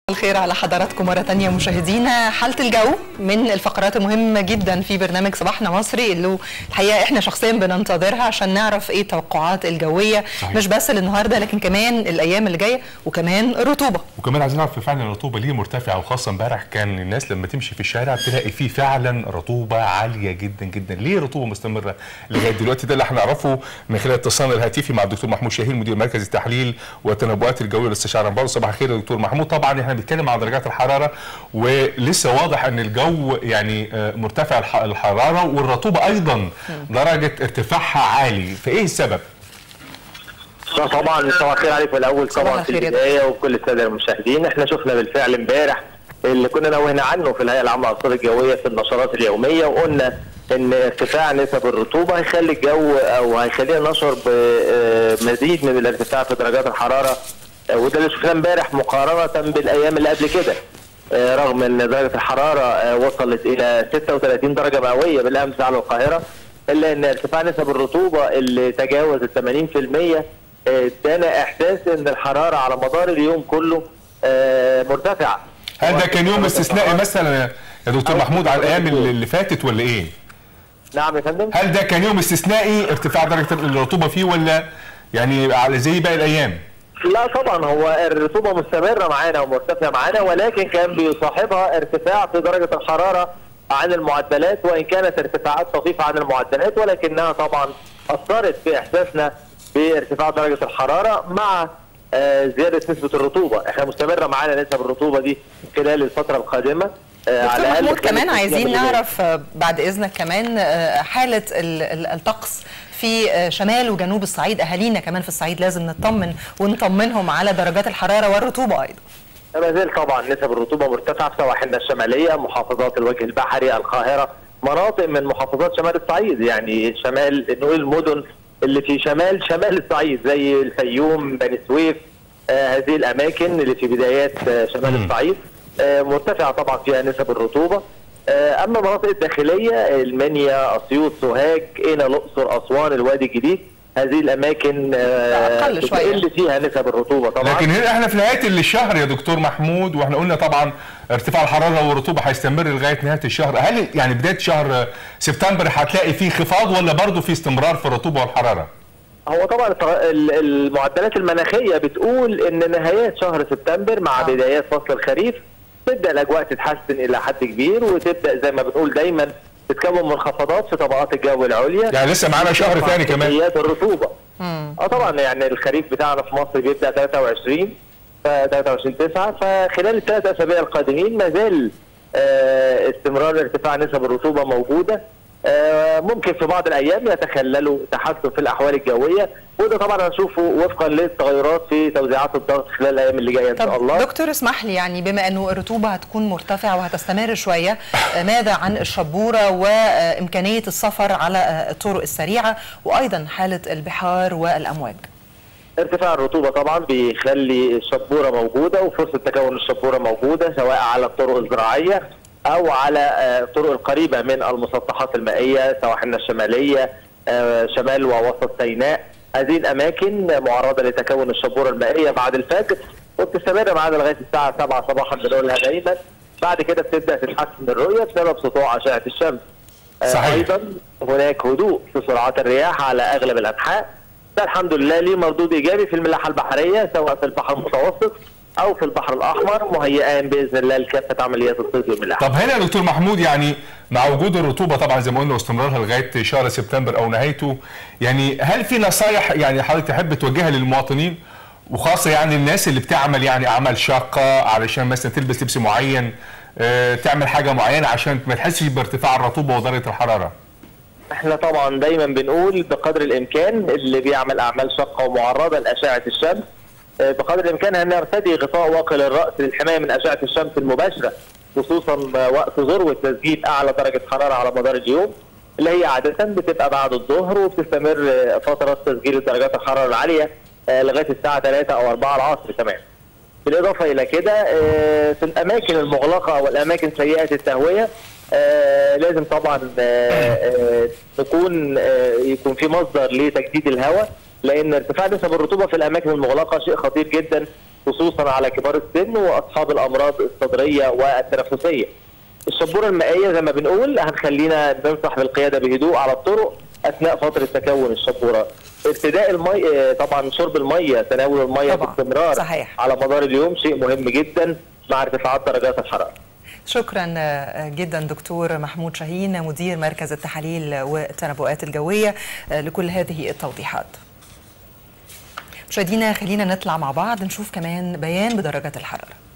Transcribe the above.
الخير على حضراتكم مرة تانية مشاهدينا حالة الجو من الفقرات المهمة جدا في برنامج صباحنا مصري اللي الحقيقة احنا شخصيا بننتظرها عشان نعرف ايه التوقعات الجوية صحيح. مش بس للنهاردة لكن كمان الايام اللي جاية وكمان الرطوبة وكمان عايزين نعرف فعلا الرطوبه ليه مرتفعه وخاصه امبارح كان الناس لما تمشي في الشارع تلاقي فيه فعلا رطوبه عاليه جدا جدا ليه رطوبه مستمره لغايه دلوقتي ده اللي هنعرفه من خلال اتصالنا الهاتفي مع الدكتور محمود شاهين مدير مركز التحليل والتنبؤات الجويه والاستشاره برضه صباح الخير يا دكتور محمود طبعا احنا بنتكلم عن درجات الحراره ولسه واضح ان الجو يعني آه، مرتفع الح- الحراره والرطوبه ايضا درجه ارتفاعها عالي فايه السبب؟ لا طبعا صباح الخير عليكم الاول صباح طبعا في الخير يا البدايه وكل الساده المشاهدين احنا شفنا بالفعل امبارح اللي كنا نوهنا عنه في الهيئه العامه للارصاد الجويه في النشرات اليوميه وقلنا ان ارتفاع نسب الرطوبه هيخلي الجو او هيخلينا نشعر بمزيد من الارتفاع في درجات الحراره آه، وده اللي شفناه امبارح مقارنه بالايام اللي قبل كده آه، رغم ان درجه الحراره آه، وصلت الى 36 درجه مئويه بالامس على القاهره الا ان ارتفاع نسب الرطوبه اللي تجاوز ال 80% آه، ادانا احساس ان الحراره على مدار اليوم كله آه، مرتفعه هل ده كان يوم استثنائي مثلا يا دكتور محمود على الايام اللي اللي فاتت ولا ايه؟ نعم يا فندم هل ده كان يوم استثنائي ارتفاع درجه الرطوبه فيه ولا يعني على زي باقي الايام؟ لا طبعا هو الرطوبه مستمره معانا ومرتفعه معانا ولكن كان بيصاحبها ارتفاع في درجه الحراره عن المعدلات وان كانت ارتفاعات طفيفه عن المعدلات ولكنها طبعا اثرت في احساسنا بارتفاع درجه الحراره مع آه، زياده نسبه الرطوبه، احنا مستمره معانا نسب الرطوبه دي خلال الفتره القادمه آه، دكتور الأقل محمود خلال كمان الأيام عايزين اللي جاية. نعرف آه، بعد اذنك كمان آه، حالة ال- ال- الطقس في آه، شمال وجنوب الصعيد اهالينا كمان في الصعيد لازم نطمن ونطمنهم على درجات الحرارة والرطوبة ايضا ما زال طبعا نسب الرطوبه مرتفعه في سواحلنا الشماليه محافظات الوجه البحري القاهره مناطق من محافظات شمال الصعيد يعني شمال نقول المدن اللي في شمال شمال الصعيد زي الفيوم بني سويف آه هذه الاماكن اللي في بدايات آه شمال مم. الصعيد آه مرتفعه طبعا فيها نسب الرطوبه آه اما المناطق الداخليه المنيا اسيوط سوهاج قنا الاقصر اسوان الوادي الجديد هذه الاماكن آه أقل شوية. بتقل فيها نسب الرطوبه طبعا لكن هنا احنا في نهايه الشهر يا دكتور محمود واحنا قلنا طبعا ارتفاع الحراره والرطوبه هيستمر لغايه نهايه الشهر هل يعني بدايه شهر سبتمبر هتلاقي فيه انخفاض ولا برضه في استمرار في الرطوبه والحراره؟ هو طبعا الط- ال- المعدلات المناخيه بتقول ان نهايات شهر سبتمبر مع آه. بدايات فصل الخريف تبدا الاجواء تتحسن الى حد كبير وتبدا زي ما بنقول دايما تتكون منخفضات في طبقات الجو العليا يعني لسه معانا شهر ثاني كمان كميات الرطوبه اه طبعا يعني الخريف بتاعنا في مصر بيبدا 23 ف 23 9 فخلال الثلاث اسابيع القادمين ما زال آه، استمرار ارتفاع نسب الرطوبه موجوده آه، ممكن في بعض الايام يتخللوا تحسن في الاحوال الجويه وده طبعا هنشوفه وفقا للتغيرات في توزيعات الضغط خلال الايام اللي جايه ان شاء طب الله دكتور اسمح لي يعني بما انه الرطوبه هتكون مرتفعه وهتستمر شويه آه، ماذا عن الشبوره وامكانيه السفر على آه، الطرق السريعه وايضا حاله البحار والامواج ارتفاع الرطوبة طبعا بيخلي الشبورة موجودة وفرصة تكون الشبورة موجودة سواء على الطرق الزراعية أو على آه، الطرق القريبة من المسطحات المائية سواحلنا الشمالية آه، شمال ووسط سيناء هذه الأماكن معرضة لتكون الشبورة المائية بعد الفجر وبتستمر معانا لغاية الساعة 7 صباحا بنقولها دايما بعد كده بتبدأ تتحسن الرؤية بسبب سطوع أشعة الشمس آه، صحيح. أيضا هناك هدوء في سرعات الرياح على أغلب الأنحاء ده الحمد لله ليه مردود ايجابي في الملاحه البحريه سواء في البحر المتوسط او في البحر الاحمر مهيئان باذن الله لكافه عمليات الصيد والملاحه. طب هنا يا دكتور محمود يعني مع وجود الرطوبه طبعا زي ما قلنا واستمرارها لغايه شهر سبتمبر او نهايته يعني هل في نصايح يعني حضرتك تحب توجهها للمواطنين وخاصه يعني الناس اللي بتعمل يعني اعمال شاقه علشان مثلا تلبس لبس معين آه، تعمل حاجه معينه عشان ما تحسش بارتفاع الرطوبه ودرجه الحراره احنا طبعا دايما بنقول بقدر الامكان اللي بيعمل اعمال شاقه ومعرضه لاشعه الشمس آه، بقدر الامكان ان نرتدي غطاء واقي للراس للحمايه من اشعه الشمس المباشره خصوصا آه، وقت ذروه تسجيل اعلى درجه حراره على مدار اليوم اللي هي عاده بتبقى بعد الظهر وبتستمر آه، فترات تسجيل درجات الحراره العاليه آه، لغايه الساعه 3 او 4 العصر كمان. بالاضافه الى كده آه، في الاماكن المغلقه والاماكن سيئه التهويه آه، لازم طبعا آه، آه، تكون آه، يكون في مصدر لتجديد الهواء لان ارتفاع نسب الرطوبه في الاماكن المغلقه شيء خطير جدا خصوصا على كبار السن واصحاب الامراض الصدريه والتنفسيه. الشبوره المائيه زي ما بنقول هنخلينا ننصح بالقياده بهدوء على الطرق اثناء فتره تكون الشبوره. ابتداء المي طبعا شرب الميه تناول الميه طبعاً. باستمرار صحيح. على مدار اليوم شيء مهم جدا مع ارتفاعات درجات الحراره. شكرا آه، جدا دكتور محمود شاهين مدير مركز التحاليل والتنبؤات الجوية آه، لكل هذه التوضيحات مشاهدينا خلينا نطلع مع بعض نشوف كمان بيان بدرجات الحرارة